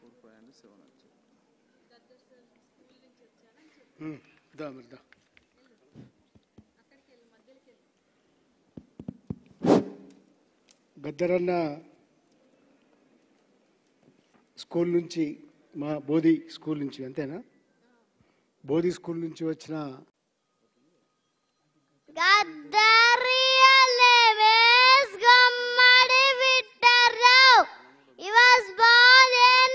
ఉమ్, దా మరి దా గద్దరన్న స్కూల్ నుంచి మా బోధి స్కూల్ నుంచి అంతేనా బోధి స్కూల్ నుంచి వచ్చిన Gaddariel Gummadi Vittarrao. He was born in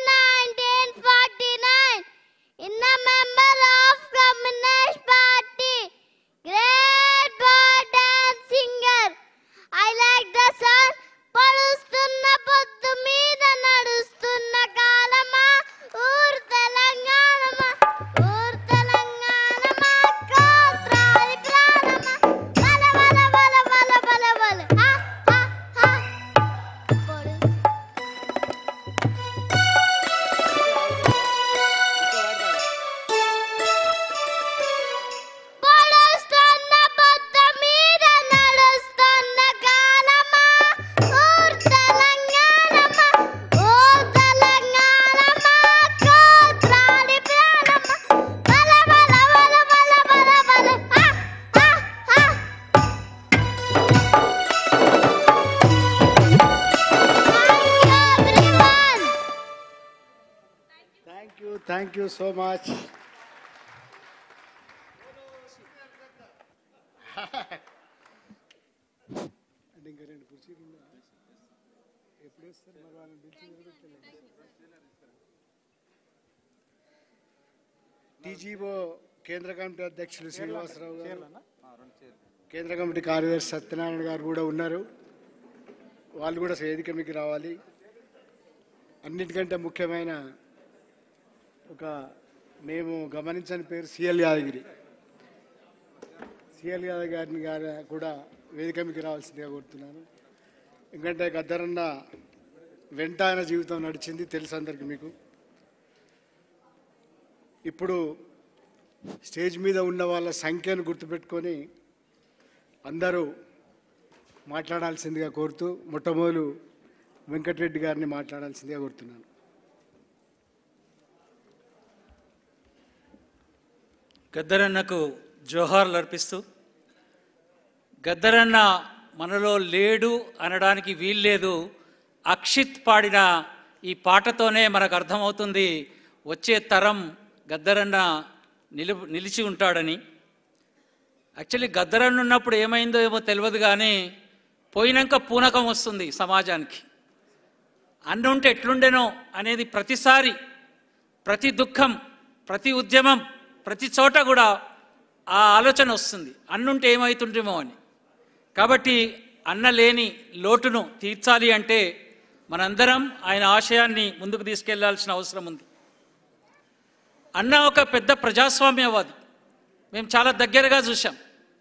1949 in a member of Communist Party. Great poet and singer. I like the sun. పడుస్తున్న పొద్దు మీద నడుస్తున్న కాలమా ఊరు తెలంగాణమా ఊరు తెలంగాణమా కోత్రాలి ప్రాణమా బల బల బల బల బల బల హా హా హా పొడు పొడుస్తున్న పొద్దు మీద నడుస్తున్న కాలమా ఊరు తెలంగాణమా ఊరు తెలంగాణమా కోత్రాలి ప్రాణమా బల బల బల బల బల బల హా హా హా Thank you everyone. Thank you thank you so much అంటే ఇంకా రెండు కుర్చీలు ఉన్నాయా? ఎప్పుడు వస్తారు మరి వాళ్ళని పిలిచి నిలబెట్టలేదు. టీజీఓ కేంద్ర కమిటీ అధ్యక్షులు శ్రీనివాసరావు గారు కేంద్ర కమిటీ కార్యదర్శి సత్యనారాయణ గారు కూడా ఉన్నారు వాళ్ళు కూడా వేదిక మీకు రావాలి అన్నిటికంటే ముఖ్యమైన ఒక మేము గమనించని పేరు సిఎల్ యాదగిరి సిఎల్ యాదవ్ గారిని గారి కూడా వేదిక మీకు రావాల్సిందిగా కోరుతున్నాను ఎందుకంటే గద్దరన్న వెంట ఆయన జీవితం నడిచింది తెలుసు అందరికి మీకు ఇప్పుడు స్టేజ్ మీద ఉన్న వాళ్ళ సంఖ్యను గుర్తుపెట్టుకొని అందరూ మాట్లాడాల్సిందిగా కోరుతూ మొట్టమొదలు వెంకటరెడ్డి గారిని మాట్లాడాల్సిందిగా కోరుతున్నాను గద్దరన్నకు జోహార్లు అర్పిస్తూ గద్దరన్న మనలో లేడు అనడానికి వీల్లేదు అక్షిత్ పాడిన ఈ పాటతోనే మనకు అర్థమవుతుంది వచ్చే తరం గద్దరన్న నిలు నిలిచి ఉంటాడని యాక్చువల్లీ గద్దరన్న ఉన్నప్పుడు ఏమైందో ఏమో తెలియదు కానీ పోయినాక పూనకం వస్తుంది సమాజానికి అన్న ఉంటే ఎట్లుండెనో అనేది ప్రతిసారి ప్రతి దుఃఖం ప్రతి ఉద్యమం ప్రతి చోట కూడా ఆ ఆలోచన వస్తుంది అన్నుంటే ఏమవుతుంటేమో అని కాబట్టి అన్న లేని లోటును తీర్చాలి అంటే మనందరం ఆయన ఆశయాన్ని ముందుకు తీసుకెళ్లాల్సిన అవసరం ఉంది అన్న ఒక పెద్ద ప్రజాస్వామ్యవాది మేము చాలా దగ్గరగా చూసాం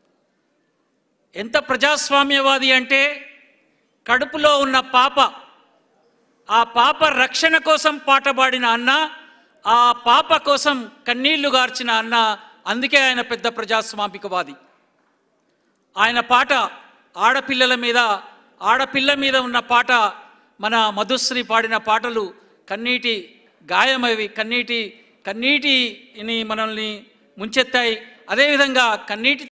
ఎంత ప్రజాస్వామ్యవాది అంటే కడుపులో ఉన్న పాప ఆ పాప రక్షణ కోసం పాట పాడిన అన్న ఆ పాప కోసం కన్నీళ్లు గార్చిన అన్న అందుకే ఆయన పెద్ద ప్రజాస్వామికవాది ఆయన పాట ఆడపిల్లల మీద ఆడపిల్ల మీద ఉన్న పాట మన మధుశ్రీ పాడిన పాటలు కన్నీటి గాయమవి కన్నీటి కన్నీటిని మనల్ని ముంచెత్తాయి అదేవిధంగా కన్నీటి